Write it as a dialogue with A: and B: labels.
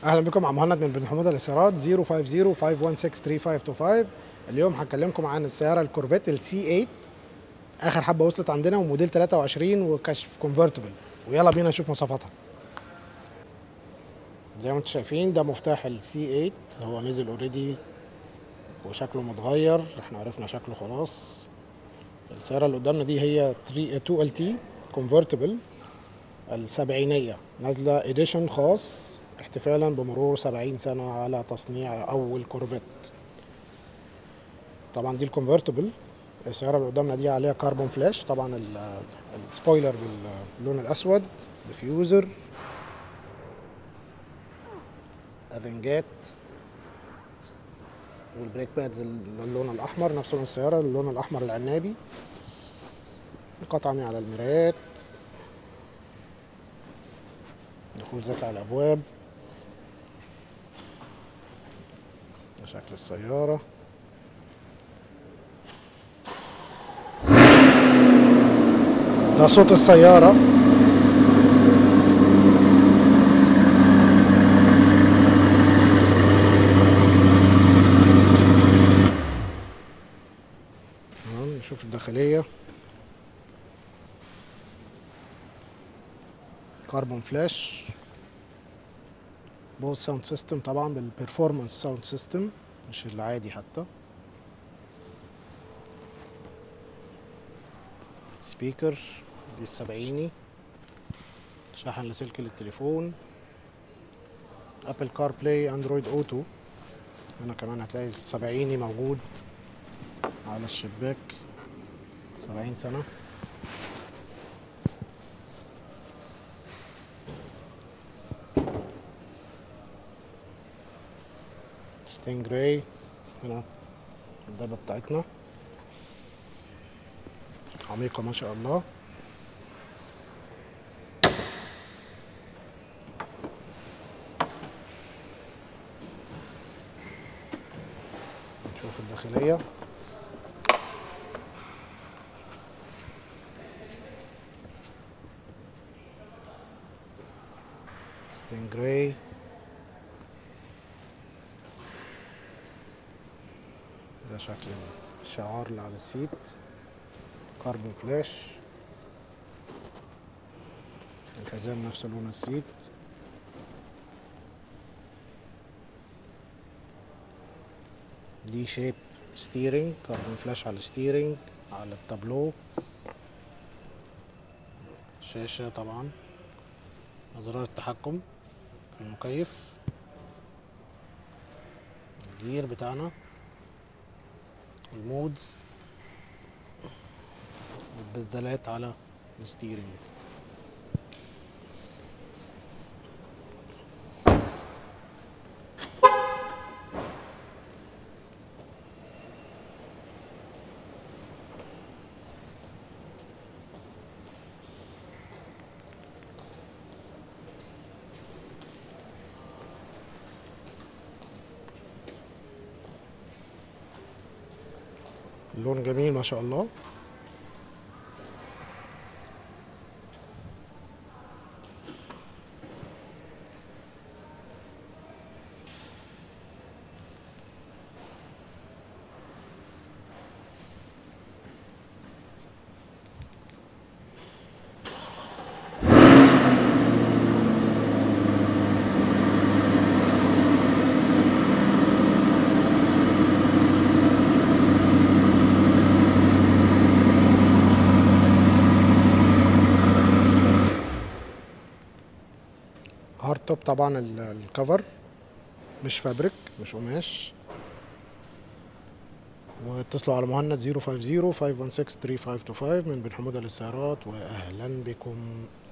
A: اهلا بكم مع مهند من بن حموده الاسيرات 050-516-3525 اليوم هكلمكم عن السياره الكورفيت السي 8 اخر حبه وصلت عندنا وموديل 23 وكشف كونفرتبل ويلا بينا نشوف مواصفاتها زي ما انتم شايفين ده مفتاح السي 8 هو نزل اوريدي وشكله متغير احنا عرفنا شكله خلاص السياره اللي قدامنا دي هي 3 2 ال تي كونفرتبل السبعينيه نازله اديشن خاص احتفالا بمرور 70 سنة على تصنيع أول كورفيت طبعا دي الكونفرتبل السيارة اللي قدامنا دي عليها كاربون فلاش طبعا ال- السبويلر باللون الأسود ديفيوزر الرنجات والبريك بادز اللون الأحمر نفس لون السيارة اللون الأحمر العنابي قطعة على المرايات دخول ذكي على الأبواب ده شكل السيارة ده صوت السيارة تمام نشوف الداخلية كاربون فلاش بوث ساوند سيستم طبعا بالبرفورمانس ساوند سيستم مش العادي حتى سبيكر دي السبعيني شاحن لاسلكي للتليفون ابل كار بلاي اندرويد اوتو هنا كمان هتلاقي السبعيني موجود على الشباك سبعين سنة ستينجراي هنا الدبة بتاعتنا عميقة ما شاء الله نشوف الداخلية ستينجراي ده شكل الشعار اللي على السيت كاربون فلاش الحزام نفس لون السيت دي شيب ستيرنج كاربون فلاش على الستيرنج على التابلو شاشة طبعا أزرار التحكم في المكيف الجير بتاعنا المودز والبدلات على الستيرنج اللون جميل ما شاء الله هارد توب طبعا ال- الكفر مش فابريك مش قماش واتصلوا على مهند 050 516 3525 من بن حمودة للسيارات واهلا بكم